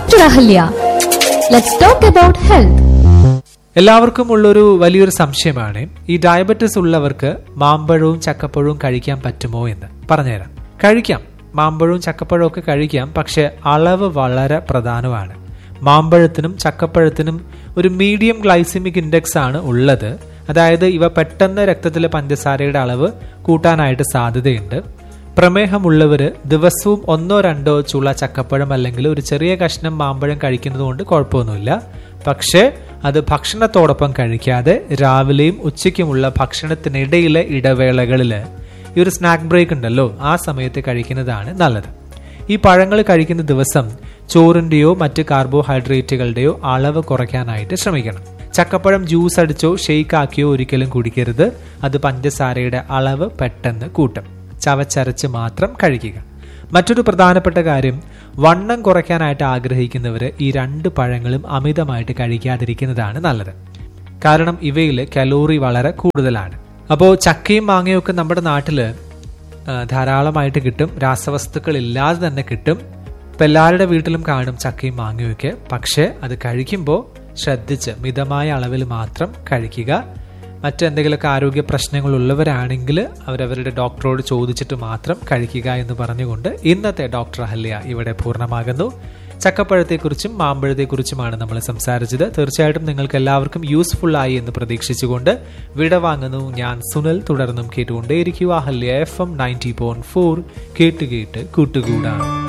Dr. Ahalya. Let's talk about health. എല്ലാവർക്കും ഉള്ളൊരു വലിയൊരു സംശയമാണ് ഈ ഡയബറ്റിസ് ഉള്ളവർക്ക് മാമ്പഴവും ചക്കപ്പഴവും കഴിക്കാൻ പറ്റുമോ എന്ന് പറഞ്ഞുതരാം കഴിക്കാം മാമ്പഴവും ചക്കപ്പഴവും ഒക്കെ കഴിക്കാം പക്ഷെ അളവ് വളരെ പ്രധാനമാണ് മാമ്പഴത്തിനും ചക്കപ്പഴത്തിനും ഒരു മീഡിയം ഗ്ലൈസിമിക് ഇൻഡെക്സ് ആണ് ഉള്ളത് അതായത് ഇവ പെട്ടെന്ന് രക്തത്തിലെ പഞ്ചസാരയുടെ അളവ് കൂട്ടാനായിട്ട് സാധ്യതയുണ്ട് പ്രമേഹമുള്ളവര് ദിവസവും ഒന്നോ രണ്ടോ ചുള ചക്കപ്പഴം അല്ലെങ്കിൽ ഒരു ചെറിയ കഷ്ണം മാമ്പഴം കഴിക്കുന്നത് കൊണ്ട് കുഴപ്പമൊന്നുമില്ല പക്ഷേ അത് ഭക്ഷണത്തോടൊപ്പം കഴിക്കാതെ രാവിലെയും ഉച്ചയ്ക്കുമുള്ള ഭക്ഷണത്തിനിടയിലെ ഇടവേളകളിൽ ഈ ഒരു സ്നാക്ക് ബ്രേക്ക് ഉണ്ടല്ലോ ആ സമയത്ത് കഴിക്കുന്നതാണ് നല്ലത് ഈ പഴങ്ങൾ കഴിക്കുന്ന ദിവസം ചോറിന്റെയോ മറ്റ് കാർബോഹൈഡ്രേറ്റുകളുടെയോ അളവ് കുറയ്ക്കാനായിട്ട് ശ്രമിക്കണം ചക്കപ്പഴം ജ്യൂസ് അടിച്ചോ ഷെയ്ക്ക് ആക്കിയോ ഒരിക്കലും കുടിക്കരുത് അത് പഞ്ചസാരയുടെ അളവ് പെട്ടെന്ന് കൂട്ടും ചവച്ചരച്ച് മാത്രം കഴിക്കുക മറ്റൊരു പ്രധാനപ്പെട്ട കാര്യം വണ്ണം കുറയ്ക്കാനായിട്ട് ആഗ്രഹിക്കുന്നവർ ഈ രണ്ട് പഴങ്ങളും അമിതമായിട്ട് കഴിക്കാതിരിക്കുന്നതാണ് നല്ലത് കാരണം ഇവയിൽ കലോറി വളരെ കൂടുതലാണ് അപ്പോൾ ചക്കയും മാങ്ങയും ഒക്കെ നമ്മുടെ നാട്ടിൽ ധാരാളമായിട്ട് കിട്ടും രാസവസ്തുക്കൾ ഇല്ലാതെ തന്നെ കിട്ടും ഇപ്പം എല്ലാവരുടെ വീട്ടിലും കാണും ചക്കയും മാങ്ങയും ഒക്കെ പക്ഷേ അത് കഴിക്കുമ്പോൾ ശ്രദ്ധിച്ച് മിതമായ അളവിൽ മാത്രം കഴിക്കുക മറ്റെന്തെങ്കിലുമൊക്കെ ആരോഗ്യ പ്രശ്നങ്ങൾ ഉള്ളവരാണെങ്കിൽ അവരവരുടെ ഡോക്ടറോട് ചോദിച്ചിട്ട് മാത്രം കഴിക്കുക എന്ന് പറഞ്ഞുകൊണ്ട് ഇന്നത്തെ ഡോക്ടർ അഹല്യ ഇവിടെ പൂർണ്ണമാകുന്നു ചക്കപ്പഴത്തെക്കുറിച്ചും മാമ്പഴത്തെക്കുറിച്ചുമാണ് നമ്മൾ സംസാരിച്ചത് തീർച്ചയായിട്ടും നിങ്ങൾക്ക് എല്ലാവർക്കും യൂസ്ഫുൾ ആയി എന്ന് പ്രതീക്ഷിച്ചുകൊണ്ട് വിടവാങ്ങുന്നു ഞാൻ സുനൽ തുടർന്നും കേട്ടുകൊണ്ടേയിരിക്കുക Ahalya F M ninety point four കേട്ട് കേട്ട് കൂട്ടുകൂടാം